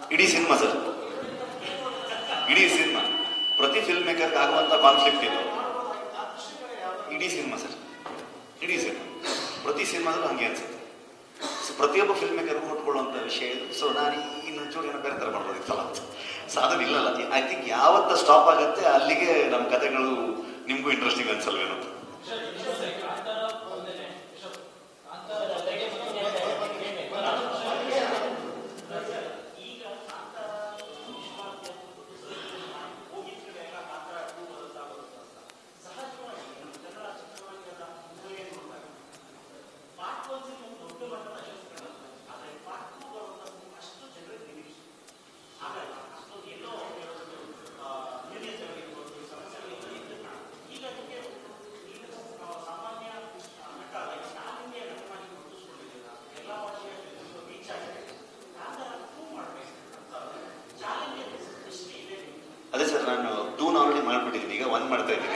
ಇಡೀ cinema sir ಇಡೀ cinema ಪ್ರತಿ ಫಿಲ್ಮ್ ಮೇಕರ್ಗೆ ಆಗುವಂಥ ಕಾನ್ಫ್ಲಿಕ್ಟ್ ಇದು ಇಡೀ ಸಿನಿಮಾ ಸರ್ ಇಡೀ ಸಿನಿಮಾ ಪ್ರತಿ ಸಿನಿಮಾದಲ್ಲೂ ಹಂಗೆ ಅನ್ಸುತ್ತೆ ಸೊ ಪ್ರತಿಯೊಬ್ಬ ಫಿಲ್ಮ್ ಮೇಕರ್ಗೂ ಮುಟ್ಕೊಳ್ಳುವಂಥ ವಿಷಯ ಇದು ಸೊ ನಾನು ಇನ್ನೊಂದು ಚೂರು ಏನೋ ಬೇರೆ ಥರ ಮಾಡ್ಬೋದಿತ್ತಲ್ಲ ಸೊ ಅದನ್ನ ಇಲ್ಲಲ್ಲ ಐ ಥಿಂಕ್ ಯಾವತ್ತ ಸ್ಟಾಪ್ ಆಗುತ್ತೆ ಅಲ್ಲಿಗೆ ನಮ್ಮ ಕಥೆಗಳು ನಿಮಗೂ ಇಂಟ್ರೆಸ್ಟಿಂಗ್ ಅನ್ಸಲ್ವೇನೋ ಅದೇ ಸರ್ ನಾನು ಟೂನ್ ಆಲ್ರೆಡಿ ಮಾಡ್ಬಿಟ್ಟಿದ್ದೀನಿ ಈಗ ಒನ್ ಮಾಡ್ತಾ ಇದ್ದೀನಿ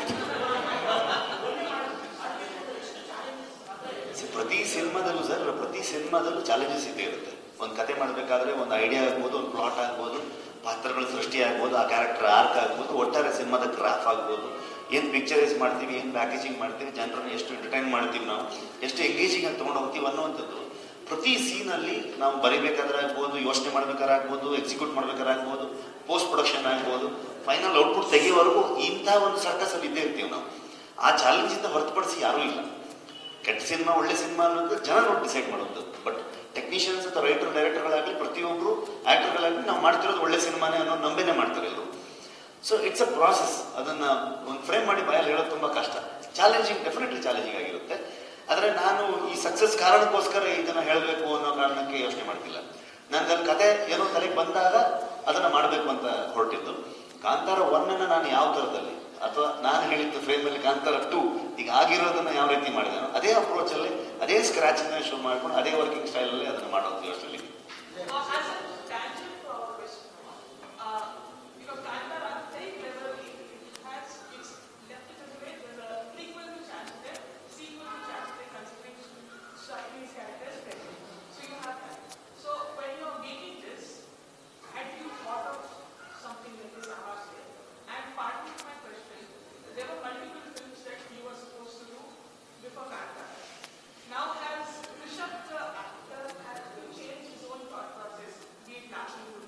See, ಪ್ರತಿ ಸಿನಿಮಾದಲ್ಲೂ ಸರ್ ಪ್ರತಿ ಸಿನಿಮಾದಲ್ಲೂ ಚಾಲೆಂಜಸ್ ಇದ್ದೇ ಇರುತ್ತೆ ಒಂದು ಕತೆ ಮಾಡಬೇಕಾದ್ರೆ ಒಂದು ಐಡಿಯಾ ಆಗ್ಬೋದು ಒಂದು ಪ್ಲಾಟ್ ಆಗ್ಬೋದು ಪಾತ್ರಗಳ ಸೃಷ್ಟಿ ಆಗ್ಬೋದು ಆ ಕ್ಯಾರೆಕ್ಟರ್ ಆರ್ಕ್ ಆಗ್ಬೋದು ಒಟ್ಟಾರೆ ಸಿನಿಮಾದ ಗ್ರಾಫ್ ಆಗ್ಬೋದು ಏನು ಪಿಕ್ಚರೈಸ್ ಮಾಡ್ತೀವಿ ಏನು ಪ್ಯಾಕೇಜಿಂಗ್ ಮಾಡ್ತೀವಿ ಜನರನ್ನ ಎಷ್ಟು ಎಂಟರ್ಟೈನ್ ಮಾಡ್ತೀವಿ ನಾವು ಎಷ್ಟು ಎಂಗೇಜಿಂಗ್ ಅಂತ ತೊಗೊಂಡು ಹೋಗ್ತೀವಿ ಅನ್ನುವಂಥದ್ದು ಪ್ರತಿ ಸೀನಲ್ಲಿ ನಾವು ಬರಿಬೇಕಾದ್ರೆ ಆಗ್ಬೋದು ಯೋಚನೆ ಮಾಡ್ಬೇಕಾದ್ರೆ ಆಗ್ಬೋದು ಎಕ್ಸಿಕ್ಯೂಟ್ ಮಾಡ್ಬೇಕಾದ್ರೆ ಆಗ್ಬೋದು ಪೋಸ್ಟ್ ಪ್ರೊಡಕ್ಷನ್ ಆಗ್ಬೋದು ಫೈನಲ್ ಔಟ್ಪುಟ್ ತೆಗೆಯೋವರೆಗೂ ಇಂಥ ಒಂದು ಸರ್ಕಸ್ ಅಲ್ಲಿ ಇದ್ದೇ ಇರ್ತೀವಿ ನಾವು ಆ ಚಾಲೆಂಜಿಂದ ಹೊರತುಪಡಿಸಿ ಯಾರೂ ಇಲ್ಲ ಕೆಟ್ಟ ಸಿನಿಮಾ ಒಳ್ಳೆ ಸಿನಿಮಾ ಅನ್ನೋದು ಜನ ನೋಡಿ ಡಿಸೈಡ್ ಮಾಡೋದು ಬಟ್ ಟೆಕ್ನಿಷಿಯನ್ಸ್ ಅಥವಾ ರೈಟರ್ ಡೈರೆಕ್ಟರ್ಗಳಾಗಲಿ ಪ್ರತಿಯೊಬ್ಬರು ಆಕ್ಟರ್ಗಳಾಗಲಿ ನಾವು ಮಾಡ್ತಿರೋದು ಒಳ್ಳೆ ಸಿನಿಮಾನೇ ಅನ್ನೋ ನಂಬೆನೆ ಮಾಡ್ತಾರೆ ಎಲ್ಲರು ಸೊ ಇಟ್ಸ್ ಅ ಪ್ರಾಸೆಸ್ ಅದನ್ನ ಒಂದು ಫ್ರೇಮ್ ಮಾಡಿ ಬಾಯಲ್ಲಿ ಹೇಳೋದು ತುಂಬಾ ಕಷ್ಟ ಚಾಲೆಂಜಿಂಗ್ ಡೆಫಿನೆಟ್ಲಿ ಚಾಲೆಂಜಿಂಗ್ ಆಗಿರುತ್ತೆ ಆದರೆ ನಾನು ಈ ಸಕ್ಸಸ್ ಕಾರಣಕ್ಕೋಸ್ಕರ ಇದನ್ನ ಹೇಳಬೇಕು ಅನ್ನೋ ಕಾರಣಕ್ಕೆ ಯೋಚನೆ ಮಾಡ್ತಿಲ್ಲ ನನ್ನ ಕತೆ ಏನೋ ತಲೆಗೆ ಬಂದಾಗ ಅದನ್ನ ಮಾಡಬೇಕು ಅಂತ ಹೊರಟಿದ್ದು ಕಾಂತಾರ ಒನ್ ಅನ್ನ ನಾನು ಯಾವ ಥರದಲ್ಲಿ ಅಥವಾ ನಾನು ಹೇಳಿದ್ದು ಫ್ರೇಮಲ್ಲಿ ಕಾಂತಾರ ಟೂ ಈಗ ಆಗಿರೋದನ್ನ ಯಾವ ರೀತಿ ಮಾಡಿದಾನೋ ಅದೇ ಅಪ್ರೋಚ್ ಅಲ್ಲಿ ಅದೇ ಸ್ಕ್ರಾಚ್ ಇಂದ ಶುರು ಮಾಡ್ಕೊಂಡು ಅದೇ ವರ್ಕಿಂಗ್ ಸ್ಟೈಲ್ ಅಲ್ಲಿ ಅದನ್ನ ಮಾಡೋದು ಯೋಚನೆ Uh, as a tangent to our question, uh, you know, Kantara very cleverly it has it's left it in a way there's a prequel to Chanchite, sequel to Chanchite, considering Shakti's character is present. So you have that. So when you're making this, had you thought of something like this Ahas did? And partly to my question, there were multiple films that he was supposed to do before Kantara. Now has Rishabh the actor had to change his own thought process, be it natural good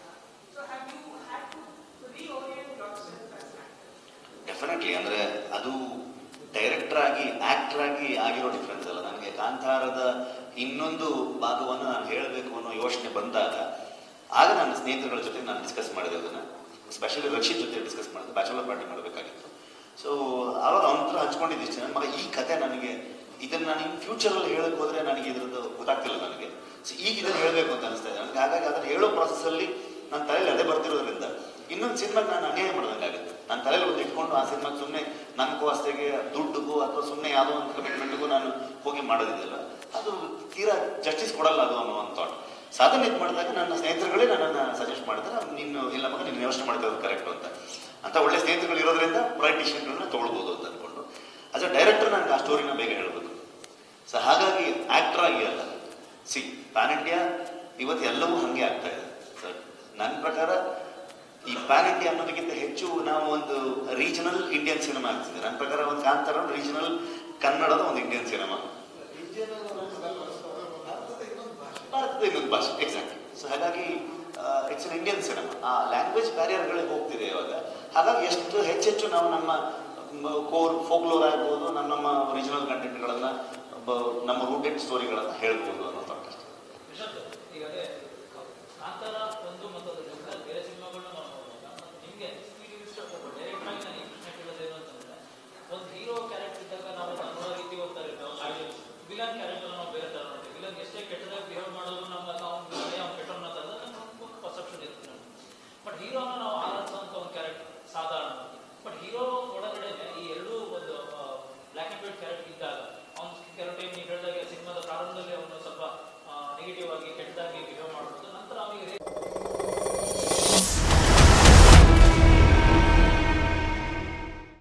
So have you had to reorient yourself as an actor? Definitely ಅಂದ್ರೆ ಅದು director ಆಗಿ actor ಆಗಿ ಆಗಿರೋ difference ಅಲ್ಲ ನನಗೆ ಕಾಂತಾರದ ಇನ್ನೊಂದು ಭಾಗವನ್ನು ನಾನು ಹೇಳಬೇಕು ಅನ್ನೋ ಯೋಚನೆ ಬಂದಾಗ ಆಗ ನನ್ನ ಸ್ನೇಹಿತರುಗಳ ಜೊತೆ ನಾನು ಡಿಸ್ಕಸ್ ಮಾಡಿದೆ ಅದನ್ನ ಸ್ಪೆಷಲಿ ರಕ್ಷಿತ್ ಜೊತೆ ಡಿಸ್ಕಸ್ ಮಾಡಿದೆ ಬ್ಯಾಚುಲರ್ ಪಾರ್ಟಿ ಮಾಡಬೇಕಾಗಿತ್ತು ಸೊ ಆವಾಗ ಅವನ ಹತ್ರ ಹಂಚ್ಕೊಂಡಿದ್ದಿಷ್ಟು ನನ್ನ ಮಗ ಈ ಕತೆ ನನಗೆ ಇದನ್ನ ನಾನು ಇನ್ ಫ್ಯೂಚರಲ್ಲಿ ಹೇಳಕ್ ಹೋದ್ರೆ ನನಗೆ ಇದ್ರದ್ದು ಗೊತ್ತಾಗ್ತಿಲ್ಲ ನನಗೆ ಸೊ ಈಗ ಇದನ್ನ ಹೇಳಬೇಕು ಅಂತ ಅನಿಸ್ತಾ ಇದೆ ನನಗೆ ಹಾಗಾಗಿ ಅದನ್ನ ಹೇಳೋ process ಅಲ್ಲಿ ನನ್ನ ತಲೆಯಲ್ಲಿ ಅದೇ ಬರ್ತಿರೋದ್ರಿಂದ ಇನ್ನೊಂದು ಸಿನಿಮಾಗೆ ನಾನು ಅನ್ಯಾಯ ಮಾಡ್ದಂಗಾಗುತ್ತೆ ನನ್ನ ತಲೆಯಲ್ಲಿ ಒಂದು ಇಟ್ಕೊಂಡು ಆ ಸಿನಿಮಾಗೆ ಸುಮ್ಮನೆ ನನ್ನ ಕೋಸ್ತೆಗೆ ದುಡ್ಡುಗೂ ಅಥವಾ ಸುಮ್ಮನೆ ಯಾವುದೋ ಒಂದು ಕಮಿಟ್ಮೆಂಟ್ಗೂ ನಾನು ಹೋಗಿ ಮಾಡೋದಿದೆಯಲ್ಲ ಅದು ತೀರಾ ಜಸ್ಟಿಸ್ ಕೊಡಲ್ಲ ಅದು ಅನ್ನೋ ಒಂದು ಥಾಟ್ ಸೊ ಅದನ್ನ ಇದು ಮಾಡಿದಾಗ ನನ್ನ ಸ್ನೇಹಿತರುಗಳೇ ನನ್ನನ್ನು ಸಜೆಸ್ಟ್ ಮಾಡಿದ್ರೆ ನೀನು ಇಲ್ಲ ಮಗ ನೀನು ಯೋಚನೆ ಮಾಡ್ತಿರೋದು ಕರೆಕ್ಟ್ ಅಂತ ಅಂತ ಒಳ್ಳೆ ಸ್ನೇಹಿತರುಗಳು ಇರೋದ್ರಿಂದ ರೈಟ್ ಡಿಸಿಷನ್ಗಳನ್ನ ತೊಗೊಳ್ಬೋದು ಅಂತ ಅನ್ಕೊಂಡು ಆಸ್ ಅ ಡೈರೆಕ್ಟರ್ ನನಗೆ ಆ ಸ್ಟೋರಿನ ಬೇಗ ಹೇಳಬೇಕು ಸೊ ಹಾಗಾಗಿ ಆಕ್ಟರ್ ಆಗಿ ಅಲ್ಲ ಸಿ ಪ್ಯಾನ್ ಇಂಡಿಯಾ ಇವತ್ತು ಎಲ್ಲವೂ ಹಂಗೆ ಆಗ್ತಾ ಇದೆ ಸರ್ ನನ್ನ ಪ್ರಕಾರ ಈ ಪ್ಯಾನ್ ಇಂಡಿಯಾ ಅನ್ನೋದಕ್ಕಿಂತ ಹೆಚ್ಚು ನಾವು ಒಂದು ರೀಜನಲ್ ಇಂಡಿಯನ್ ಸಿನಿಮಾ ಆಗ್ತಿದೆ ನನ್ನ ಪ್ರಕಾರ ಒಂದು ಕಾಂತಾರ ರೀಜನಲ್ ಕನ್ನಡದ ಒಂದು ಇಂಡಿಯನ್ ಸಿನಿಮಾ ಭಾರತದ ಇನ್ನೊಂದು ಭಾಷೆ ಎಕ್ಸಾಕ್ಟ್ ಸೊ ಹಾಗಾಗಿ ಇಟ್ಸ್ ಅನ್ ಇಂಡಿಯನ್ ಸಿನಿಮಾ ಆ ಲ್ಯಾಂಗ್ವೇಜ್ ಬ್ಯಾರಿಯರ್ಗಳೇ ಹೋಗ್ತಿದೆ ಇವಾಗ ಹಾಗಾಗಿ ಎಷ್ಟು ಹೆಚ್ಚೆಚ್ಚು ನಾವು ನಮ್ಮ ಕೋರ್ ಫೋಕ್ಲೋರ್ ಆಗ್ಬೋದು ನಮ್ಮ ನಮ್ಮ ರೀಜನಲ್ ಕಂಟೆಂಟ್ಗಳನ್ನ ನಮ್ಮ ರೂಟೆಡ್ ಸ್ಟೋರಿಗಳನ್ನ ಹೇಳ್ಬೋದು ಅನ್ನೋ